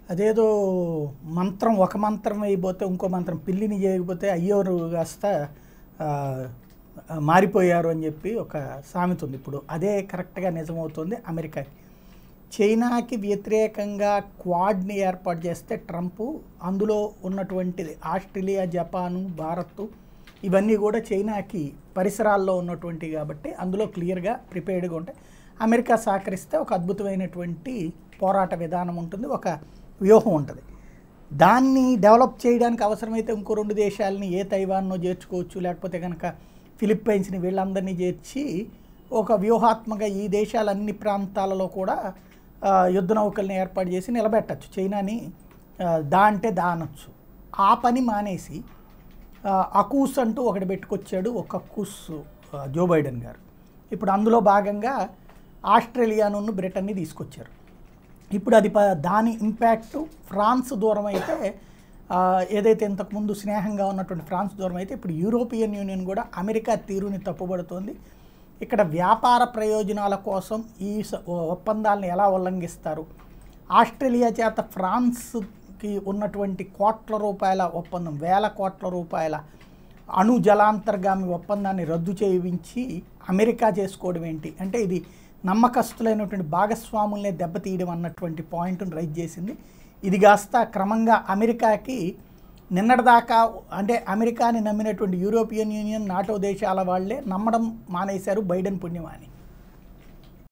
అదేదో మంత్రం ఒక మంత్రం వేయబోతే ఇంకో మంత్రం పిల్లిని చేయకపోతే అయ్యోరు కాస్త ఆ, మారిపోయారు అని చెప్పి ఒక సామెత ఉంది ఇప్పుడు అదే కరెక్ట్గా నిజమవుతుంది అమెరికాకి చైనాకి వ్యతిరేకంగా క్వాడ్ని ఏర్పాటు చేస్తే ట్రంప్ అందులో ఉన్నటువంటిది ఆస్ట్రేలియా జపాను భారత్ ఇవన్నీ కూడా చైనాకి పరిసరాల్లో ఉన్నటువంటివి కాబట్టి అందులో క్లియర్గా ప్రిపేర్డ్గా ఉంటాయి అమెరికా సహకరిస్తే ఒక అద్భుతమైనటువంటి పోరాట విధానం ఉంటుంది ఒక వ్యూహం ఉంటుంది దాన్ని డెవలప్ చేయడానికి అవసరమైతే ఇంకో రెండు దేశాలని ఏ తైవాన్నో చేర్చుకోవచ్చు లేకపోతే కనుక ఫిలిప్పైన్స్ని వీళ్ళందరినీ చేర్చి ఒక వ్యూహాత్మక ఈ దేశాలన్ని ప్రాంతాలలో కూడా ఆ, యుద్ధ నౌకల్ని ఏర్పాటు చేసి నిలబెట్టచ్చు చైనాని ఆ, దా అంటే దా అనొచ్చు ఆ పని మానేసి ఆ, అకూస్ అంటూ ఒకటి పెట్టుకొచ్చాడు ఒక అకూస్ ఆ, జో బైడెన్ గారు ఇప్పుడు అందులో భాగంగా ఆస్ట్రేలియాను బ్రిటన్ని తీసుకొచ్చారు ఇప్పుడు అది ప- దాని ఇంపాక్ట్ ఫ్రాన్స్ దూరం అయితే ఆ, ఏదైతే ఇంతకుముందు స్నేహంగా ఉన్నటువంటి ఫ్రాన్స్ దూరం అయితే ఇప్పుడు యూరోపియన్ యూనియన్ కూడా అమెరికా తీరుని తప్పుపడుతోంది ఇక్కడ వ్యాపార ప్రయోజనాల కోసం ఈ స- ఒప్పందాలను ఎలా ఉల్లంఘిస్తారు ఆస్ట్రేలియా చేత ఫ్రాన్స్కి ఉన్నటువంటి కోట్ల రూపాయల ఒప్పందం వేల కోట్ల రూపాయల అణు జలాంతర్గామి ఒప్పందాన్ని రద్దు చేయించి అమెరికా చేసుకోవడం ఏంటి అంటే ఇది నమ్మకస్తులైనటువంటి భాగస్వాముల్నే దెబ్బతీయడం అన్నటువంటి పాయింట్ను రైజ్ చేసింది ఇది కాస్త క్రమంగా అమెరికాకి నిన్నటిదాకా అంటే అమెరికాని నమ్మినటువంటి యూరోపియన్ యూనియన్ నాటో దేశాల వాళ్ళే నమ్మడం మానేశారు బైడెన్ పుణ్యమాని